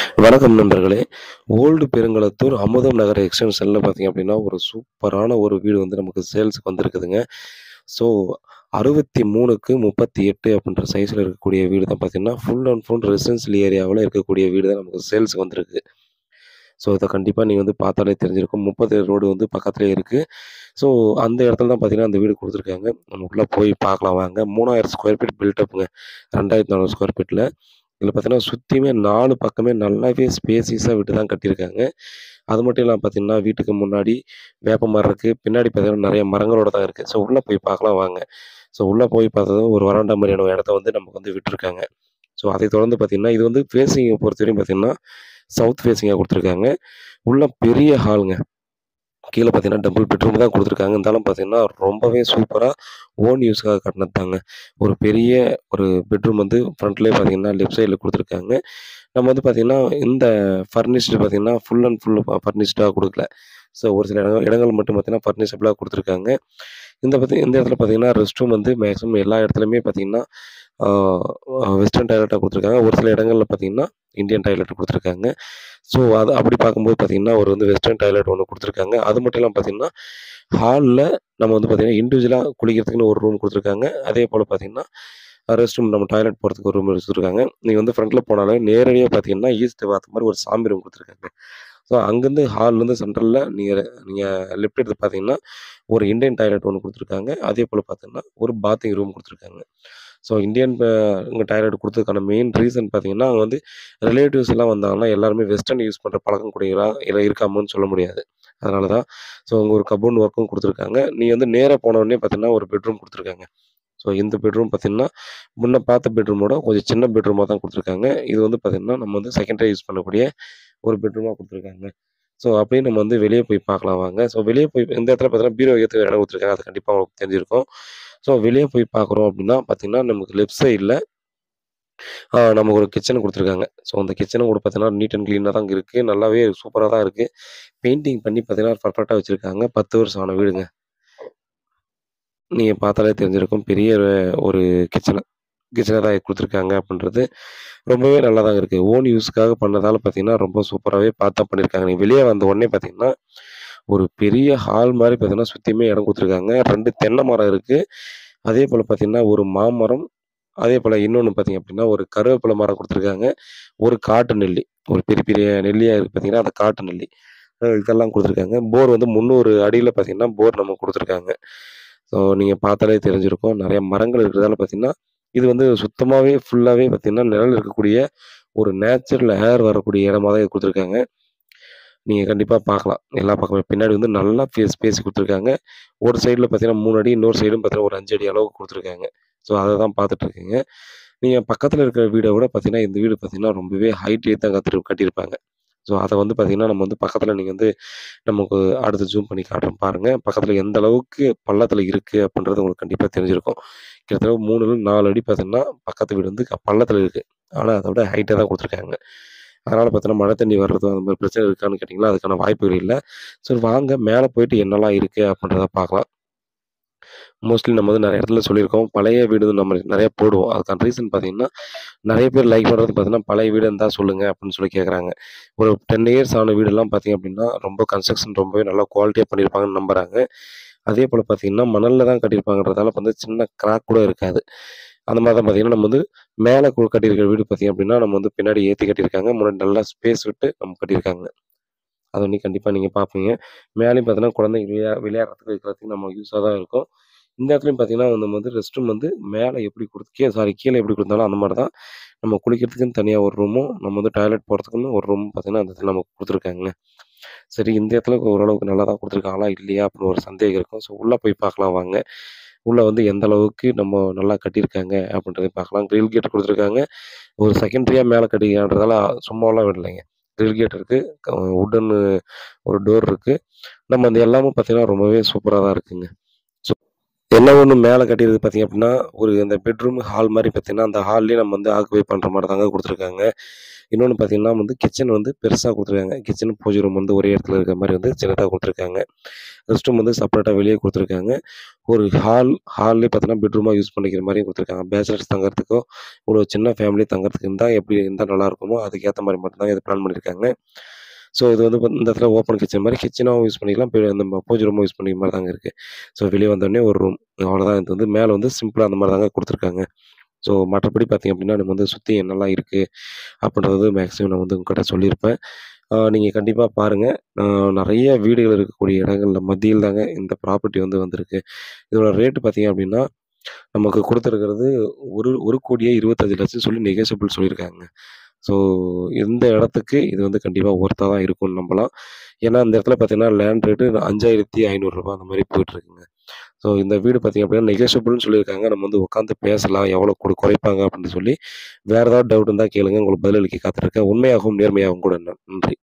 வணக்கம் நண்பர்களே! ஓல்டு பெருங்களத்தூர் அமுதம் நகர் எக்ஸ்டென்ஷன்ல பார்த்தீங்க அப்டின்னா, ஒரு சூப்பரான ஒரு வீடு வந்து நமக்கு சேல்ஸ்க்கு வந்திருக்குதுங்க. ஸோ 63க்கு 38 அப்டின்ற சைஸ்ல இருக்கக்கூடிய வீடு தான் பார்த்தீங்கன்னா, ஃபுல் அண்ட் ஃபுல் ரெசிடென்ஷியல் ஏரியாவுல இருக்கக்கூடிய வீடு தான் நமக்கு சேல்ஸ்க்கு வந்திருக்கு. ஸோ இத கண்டிப்பா நீங்க வந்து பார்த்தாலே தெரிஞ்சிருக்கும். 37 ரோடு வந்து பக்கத்திலேயே இருக்கு. ஸோ அந்த இடத்துல தான் பார்த்தீங்கன்னா, அந்த வீடு குடுத்துருக்காங்க. நம்ம உள்ள போய் பார்க்கலாம் வாங்க. 3000 ஸ்கொயர் ஃபீட் பில்டப்புங்க. 2400 ஸ்கொயர் ஃபீட்ல. இதில பார்த்தீங்கன்னா, சுத்தியுமே 4 பக்கமே நல்லாவே ஸ்பேசியஸா விட்டு தான் கட்டியிருக்காங்க. அது மட்டும் இல்லாம பார்த்தீங்கன்னா, வீட்டுக்கு முன்னாடி வேப்ப மரம் இருக்கு. பின்னாடி பார்த்தீங்கன்னா, நெறைய மரங்களோட தான் இருக்கு. ஸோ உள்ள போய் பார்க்கலாம் வாங்க. ஸோ உள்ள போய் பார்த்ததும் ஒரு வராண்டா மாரியான ஒரு இடத்த வந்து நமக்கு வந்து விட்டுருக்காங்க. ஸோ அதை தொடர்ந்து பார்த்தீங்கன்னா, இது வந்து ஃபேஸிங்க பொறுத்தவரையும் பார்த்தீங்கன்னா, சவுத் ஃபேஸிங்கா குடுத்துருக்காங்க. உள்ள பெரிய ஹால்ங்க. கீழ பார்த்தீங்கன்னா, டபுள் பெட்ரூம் தான் குடுத்துருக்காங்க. இருந்தாலும் பார்த்தீங்கன்னா, ரொம்பவே சூப்பரா ஓன் யூஸ்க்காக கட்டுனது தாங்க. ஒரு பெரிய ஒரு பெட்ரூம் வந்து ஃப்ரண்ட்லயே பார்த்தீங்கன்னா, லெஃப்ட் சைட்ல குடுத்துருக்காங்க. நம்ம வந்து பார்த்தீங்கன்னா, இந்த ஃபர்னிஷ்டு பார்த்தீங்கன்னா, ஃபுல் அண்ட் ஃபுல் ஃப ஃபர்னிஷ்டா குடுக்கல. ஸோ ஒரு சில இடங்கள் இடங்கள் மட்டும் பார்த்தீங்கன்னா, ஃபர்னிஷபிளா குடுத்துருக்காங்க. இந்த பத்தி இந்த இடத்துல பார்த்தீங்கன்னா, ரெஸ்ட் ரூம் வந்து மேக்ஸிமம் எல்லா இடத்துலயுமே பார்த்தீங்கன்னா, ஆ வெஸ்டர்ன் டாய்லெட்டா குடுத்துருக்காங்க. ஒரு சில இடங்கள்ல பார்த்தீங்கன்னா, இந்தியன் டாய்லெட் குடுத்துருக்காங்க. ஸோ அது அப்படி பார்க்கும்போது பார்த்தீங்கன்னா, ஒரு வந்து வெஸ்டர்ன் டாய்லெட் ஒண்ணு குடுத்துருக்காங்க. அது மட்டும் இல்லாம பார்த்தீங்கன்னா, ஹால்ல நம்ம வந்து பார்த்தீங்கன்னா, இண்டிவிஜுவலா குளிக்கிறதுக்குன்னு ஒரு ரூம் குடுத்துருக்காங்க. அதேபோல பார்த்தீங்கன்னா, ரெஸ்ட் ரூம் நம்ம டாய்லெட் போறதுக்கு ஒரு ரூம் குடுத்துருக்காங்க. நீங்க வந்து ஃப்ரண்ட்ல போனாலே நேரடியா பார்த்தீங்கன்னா, ஈஸ்ட் பார்த்த மாரி ஒரு சாமி ரூம் குடுத்துருக்காங்க. ஸோ அங்கருந்து ஹால்லேருந்து சென்ட்ரல்ல நீங்க நீங்க லெஃப்ட் எடுத்து பார்த்தீங்கன்னா, ஒரு இந்தியன் டாய்லெட் ஒண்ணு குடுத்துருக்காங்க. அதேபோல பார்த்தீங்கன்னா, ஒரு பாத்திங் ரூம் குடுத்துருக்காங்க. ஸோ இந்தியன் ப இங்க டாய்லெட் குடுத்ததுக்கான மெயின் ரீசன் பார்த்தீங்கன்னா, அங்க வந்து ரிலேட்டிவ்ஸ் எல்லாம் வந்தாங்கன்னா, எல்லாருமே வெஸ்டர்ன் யூஸ் பண்ற பழக்கம் கூடியவரா இல்ல இருக்காமன்னு சொல்ல முடியாது. அதனால தான். ஸோ அங்க ஒரு கப்போர்ட் ஒர்க்கும் குடுத்துருக்காங்க. நீங்க வந்து நேரா போன உடனே பார்த்தீங்கன்னா, ஒரு பெட்ரூம் குடுத்துருக்காங்க. ஸோ இந்த பெட்ரூம் பார்த்தீங்கன்னா, முன்ன பார்த்த பெட்ரூமோட கொஞ்சம் சின்ன பெட்ரூமா தான் குடுத்துருக்காங்க. இது வந்து பார்த்தீங்கன்னா, நம்ம வந்து செகண்டரியா யூஸ் பண்ணக்கூடிய ஒரு பெட்ரூமா குடுத்துருக்காங்க. ஸோ அப்படியே நம்ம வந்து வெளிய போய் பார்க்கலாம் வாங்க. ஸோ வெளிய போய் இந்த இடத்துல பார்த்தீங்கன்னா, பீரோ வைக்கிறதுக்கு இடம் குடுத்துருக்காங்க. அது கண்டிப்பா உங்களுக்கு தெரிஞ்சிருக்கும். ஸோ வெளிய போய் பார்க்குறோம் அப்டின்னா பார்த்தீங்கன்னா, நமக்கு லெஃப்ட் சைட்ல ஆ நமக்கு ஒரு கிச்சன் குடுத்துருக்காங்க. ஸோ அந்த கிச்சனும் கூட பார்த்தீங்கன்னா, நீட் அண்ட் கிளீனா தான் இருக்கு. நல்லாவே சூப்பரா தான் இருக்கு. பெயிண்டிங் பண்ணி பார்த்தீங்கன்னா, பெர்ஃபெக்ட்டா வச்சிருக்காங்க. 10 வருஷம் ஆன வீடுங்க. நீங்க பார்த்தாலே தெரிஞ்சிருக்கும். பெரிய ஒரு கிச்சன கிச்சன தான் குடுத்துருக்காங்க அப்டின்றது. ரொம்பவே நல்லா தாங்க இருக்கு. ஓன் யூஸ்க்காக பண்ணதால பார்த்தீங்கன்னா, ரொம்ப சூப்பராவே பார்த்து தான் பண்ணியிருக்காங்க. நீங்க வெளிய வந்த உடனே பார்த்தீங்கன்னா, ஒரு பெரிய ஹால் மாரி பார்த்தீங்கன்னா, சுத்தியுமே இடம் குடுத்துருக்காங்க. 2 தென்னை மரம் இருக்கு. அதேபோல பார்த்தீங்கன்னா, ஒரு மாமரம், அதேபோல இன்னொன்னு பார்த்தீங்க அப்டின்னா, ஒரு கருவேப்பில மரம் குடுத்துருக்காங்க. ஒரு காட்டு நெல்லி. ஒரு பெரிய பெரிய நெல்லியா இருக்கு பார்த்தீங்கன்னா, அந்த காட்டு நெல்லி. அ இதெல்லாம் குடுத்துருக்காங்க. போர் வந்து 300 அடியில பார்த்தீங்கன்னா, போர் நமக்கு குடுத்துருக்காங்க. ஸோ நீங்க பார்த்தாலே தெரிஞ்சிருக்கும். நெறைய மரங்கள் இருக்கிறதால பார்த்தீங்கன்னா, இது வந்து சுத்தமாவே ஃபுல்லாவே பார்த்தீங்கன்னா, நிழல் இருக்கக்கூடிய ஒரு நேச்சுரல் ஏர் வரக்கூடிய இடமா தான் இது குடுத்துருக்காங்க. நீங்க கண்டிப்பா பார்க்கலாம். எல்லா பக்கமும் பின்னாடி வந்து நல்லா ஃபேஸ் ஸ்பேஸ் குடுத்துருக்காங்க. ஒரு சைட்ல பார்த்தீங்கன்னா, 3 அடி, இன்னொரு சைடும் பார்த்தீங்கன்னா, ஒரு 5 அடி அளவுக்கு குடுத்துருக்காங்க. ஸோ அத தான் பார்த்துட்டு இருக்கீங்க. நீங்க பக்கத்துல இருக்கிற வீட விட பார்த்தீங்கன்னா, இந்த வீடு பார்த்தீங்கன்னா, ரொம்பவே ஹைட் தான் கத்திரு கட்டியிருப்பாங்க. ஸோ அத வந்து பார்த்தீங்கன்னா, நம்ம வந்து பக்கத்துல நீங்க வந்து நமக்கு அடுத்து ஜூம் பண்ணி காட்டுறேன் பாருங்க. பக்கத்துல எந்த அளவுக்கு பள்ளத்துல இருக்கு அப்டின்றது உங்களுக்கு கண்டிப்பா தெரிஞ்சிருக்கும். கிட்டத்தட்ட 3ல 4 அடி பார்த்தீங்கன்னா, பக்கத்து வீடு வந்து பள்ளத்துல இருக்கு. ஆனா அத விட ஹைட்டா தான் குடுத்துருக்காங்க. அதனால பார்த்தீங்கன்னா, மழை தண்ணி வர்றதோ அந்த மாரி பிரச்சனை இருக்கான்னு கேட்டீங்கன்னா, அதுக்கான வாய்ப்புகள் இல்ல. சரி வாங்க மேல போயிட்டு என்னலாம் இருக்கு அப்டின்றத பார்க்கலாம். மோஸ்ட்லி நம்ம வந்து நெறைய இடத்துல சொல்லியிருக்கோம். பழைய வீடு நம்ம நெறைய போடுவோம். அதுக்கான ரீசன் பார்த்தீங்கன்னா, நெறைய பேர் லைக் பண்றது பார்த்தீங்கன்னா, பழைய வீடு இருந்தா சொல்லுங்க அப்டின்னு சொல்லி கேட்குறாங்க. ஒரு 10 இயர்ஸ் ஆன வீடெல்லாம் பார்த்தீங்க அப்டின்னா, ரொம்ப கன்ஸ்ட்ரக்ஷன் ரொம்பவே நல்லா குவாலிட்டியா பண்ணியிருப்பாங்கன்னு நம்புறாங்க. அதேபோல பார்த்தீங்கன்னா, மணல்ல தான் கட்டியிருப்பாங்கன்றதால வந்து சின்ன கிராக் கூட இருக்காது. அந்த மாரி தான் பார்த்தீங்கன்னா, நம்ம வந்து மேல கு கட்டியிருக்கிற வீடு பார்த்தீங்க அப்டின்னா, நம்ம வந்து பின்னாடி ஏத்தி கட்டியிருக்காங்க. முன்னாடி நல்லா ஸ்பேஸ் விட்டு நம்ம கட்டியிருக்காங்க. அத வந்து கண்டிப்பா நீங்க பார்ப்பீங்க. மேலயும் பார்த்தீங்கன்னா, குழந்தைங்க விளையா விளையாடுறதுக்கு வைக்கிறதுக்கு நம்ம யூஸா தான் இருக்கும். இந்த இடத்துலயும் பார்த்தீங்கன்னா, நம்ம வந்து ரெஸ்ட் ரூம் வந்து மேல எப்படி குடுத்து கீழ சாரி கீழ எப்படி குடுத்தாலும் அந்த மாரி தான். நம்ம குளிக்கிறதுக்குன்னு தனியா ஒரு ரூமும், நம்ம வந்து டாய்லெட் போறதுக்குன்னு ஒரு ரூம் பார்த்தீங்கன்னா, அந்த இடத்துல நமக்கு குடுத்துருக்காங்க. சரி இந்த இடத்துல ஓரளவுக்கு நல்லா தான் குடுத்துருக்காங்களா? இல்லையா? அப்டின்னு ஒரு சந்தேகம் இருக்கும். ஸோ உள்ள போய் பார்க்கலாம் வாங்க. உள்ள வந்து எந்த அளவுக்கு நம்ம நல்லா கட்டியிருக்காங்க அப்டின்றத பார்க்கலாம். கிரில் கேட் குடுத்துருக்காங்க. ஒரு செகண்டரியா மேல கட்டியிருக்காங்கன்றதால சும்மாலாம் விடலைங்க. கிரில் கேட் இருக்கு. க வுட்டன்னு ஒரு டோர் இருக்கு. நம்ம அந்த எல்லாமே பார்த்தீங்கன்னா, ரொம்பவே சூப்பரா தான் இருக்குங்க. ஸோ என்ன ஒண்ணு மேல கட்டியிருக்கு பார்த்தீங்க அப்டின்னா, ஒரு அந்த பெட்ரூம், ஹால் மாரி பார்த்தீங்கன்னா, அந்த ஹால்லயே நம்ம வந்து ஆக்குபை பண்ற மாரி தாங்க குடுத்துருக்காங்க. இன்னொன்னு பார்த்தீங்கன்னா வந்து கிச்சன் வந்து பெருசா குடுத்துருக்காங்க. கிச்சன், பூஜை ரூம் வந்து ஒரே இடத்துல இருக்கிற மாரி வந்து சின்னதா குடுத்துருக்காங்க. ரெஸ்ட் ரூம் வந்து செப்பரேட்டா வெளிய குடுத்துருக்காங்க. ஒரு ஹால், ஹால்லயே பார்த்தீங்கன்னா பெட்ரூமா யூஸ் பண்ணிக்கிற மாரியும் குடுத்துருக்காங்க. பேச்சலர்ஸ் தங்கறதுக்கோ, ஒரு சின்ன ஃபேமிலி தங்கறதுக்கு இருந்தா எப்படி இருந்தா நல்லாருக்குமோ, அதுக்கேத்த மாரி மட்டும் தான் இத பிளான் பண்ணியிருக்காங்க. ஸோ இது வந்து பாத் இந்த இடத்துல ஓப்பன் கிச்சன் மாரி கிச்சனாவும் யூஸ் பண்ணிக்கலாம். பெ நம்ம பூஜை ரூமும் யூஸ் பண்ணிக்கிற மாரி தாங்க இருக்கு. ஸோ வெளிய வந்தோனே ஒரு ரூம். அவ்வளோதான். இது வந்து மேல வந்து சிம்பிளா அந்த மாரி தாங்க குடுத்துருக்காங்க. ஸோ மற்றபடி பார்த்தீங்க அப்டின்னா, நம்ம வந்து சுத்தி என்னலாம் இருக்கு அப்டின்றது மேக்ஸிமம் நான் வந்து உங்ககிட்ட சொல்லியிருப்பேன். ஆ நீங்க கண்டிப்பா பாருங்க. ஆ நெறைய வீடுகள் இருக்கக்கூடிய இடங்கள்ல மத்தியில தாங்க இந்த ப்ராப்பர்ட்டி வந்து வந்திருக்கு. இதோட ரேட் பார்த்தீங்க அப்டின்னா, நமக்கு குடுத்துருக்கிறது ஒரு 1,25,00,000 சொல்லி நெகோஷியபிள் சொல்லியிருக்காங்க. ஸோ இந்த இடத்துக்கு இது வந்து கண்டிப்பா ஒர்த்தா தான் இருக்கும்னு நம்பலாம். ஏன்னா, இந்த இடத்துல பார்த்தீங்கன்னா, லேண்ட் ரேட்டு ரூ. 5,500 அந்த மாரி போயிட்டுருக்குங்க. ஸோ இந்த வீடு பார்த்தீங்க அப்டின்னா, நெகோஷியபிள்னு சொல்லியிருக்காங்க. நம்ம வந்து உட்காந்து பேசலாம். எவ்வளோ குடு குறைப்பாங்க அப்டின்னு சொல்லி. வேற ஏதாவது டவுட் இருந்தா கேளுங்க. உங்களுக்கு பதிலளிக்க காத்துட்ருக்கேன். உண்மையாகவும், நேர்மையாகவும் கூட நன்றி.